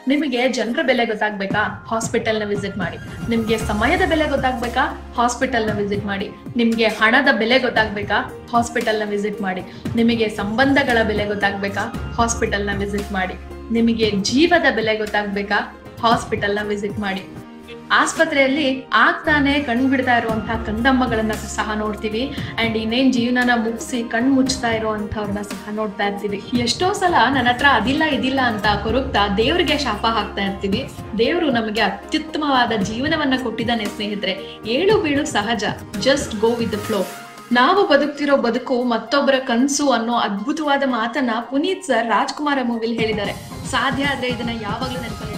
ನಿಮಗೆ ಜನರ ಬೆಲೆ ಗೊತ್ತಾಗ್ಬೇಕಾ ಹಾಸ್ಪಿಟಲ್ ನ ವಿಸಿಟ್ ಮಾಡಿ ನಿಮ್ಗೆ ಸಮಯದ ಬೆಲೆ ಗೊತ್ತಾಗ್ಬೇಕಾ ಹಾಸ್ಪಿಟಲ್ ನ ವಿಸಿಟ್ ಮಾಡಿ ನಿಮ್ಗೆ ಹಣದ ಬೆಲೆ ಗೊತ್ತಾಗ್ಬೇಕಾ ಹಾಸ್ಪಿಟಲ್ ನ ವಿಸಿಟ್ ಮಾಡಿ ನಿಮಗೆ ಸಂಬಂಧಗಳ ಬೆಲೆ ಗೊತ್ತಾಗ್ಬೇಕಾ ಹಾಸ್ಪಿಟಲ್ ನ ವಿಸಿಟ್ ಮಾಡಿ ನಿಮಗೆ ಜೀವದ ಬೆಲೆ ಗೊತ್ತಾಗ್ಬೇಕಾ ಹಾಸ್ಪಿಟಲ್ ನ ವಿಸಿಟ್ ಮಾಡಿ ಆಸ್ಪತ್ರೆಯಲ್ಲಿ ಆಗ್ತಾನೆ ಕಣ್ ಬಿಡ್ತಾ ಇರುವಂತಹ ಕಂದಮ್ಮಗಳನ್ನ ಸಹ ನೋಡ್ತೀವಿ ಅಂಡ್ ಇನ್ನೇನ್ ಜೀವನನ ಮುಗಿಸಿ ಕಣ್ ಮುಚ್ತಾ ಇರುವಂತವ್ರನ್ನ ಸಹ ನೋಡ್ತಾ ಇರ್ತೀವಿ ಎಷ್ಟೋ ಸಲ ನನ್ನ ಹತ್ರ ಅದಿಲ್ಲ ಇದಿಲ್ಲ ಅಂತ ಕೊರಗ್ತಾ ದೇವ್ರಿಗೆ ಶಾಪ ಹಾಕ್ತಾ ಇರ್ತೀವಿ ದೇವರು ನಮಗೆ ಅತ್ಯುತ್ತಮವಾದ ಜೀವನವನ್ನ ಕೊಟ್ಟಿದ್ದಾನೆ ಸ್ನೇಹಿತರೆ ಏಳು ಬೀಳು ಸಹಜ just go with the flow ನಾವು ಬದುಕ್ತಿರೋ ಬದುಕು ಮತ್ತೊಬ್ಬರ ಕನ್ಸು ಅನ್ನೋ ಅದ್ಭುತವಾದ ಮಾತನ್ನ ಪುನೀತ್ ಸರ್ ರಾಜ್ಕುಮಾರ ಮೂವಿಲಿ ಹೇಳಿದ್ದಾರೆ ಸಾಧ್ಯ ಆದ್ರೆ ಇದನ್ನ ಯಾವಾಗ್ಲೂ ನೆನಪಲ್ಲಿ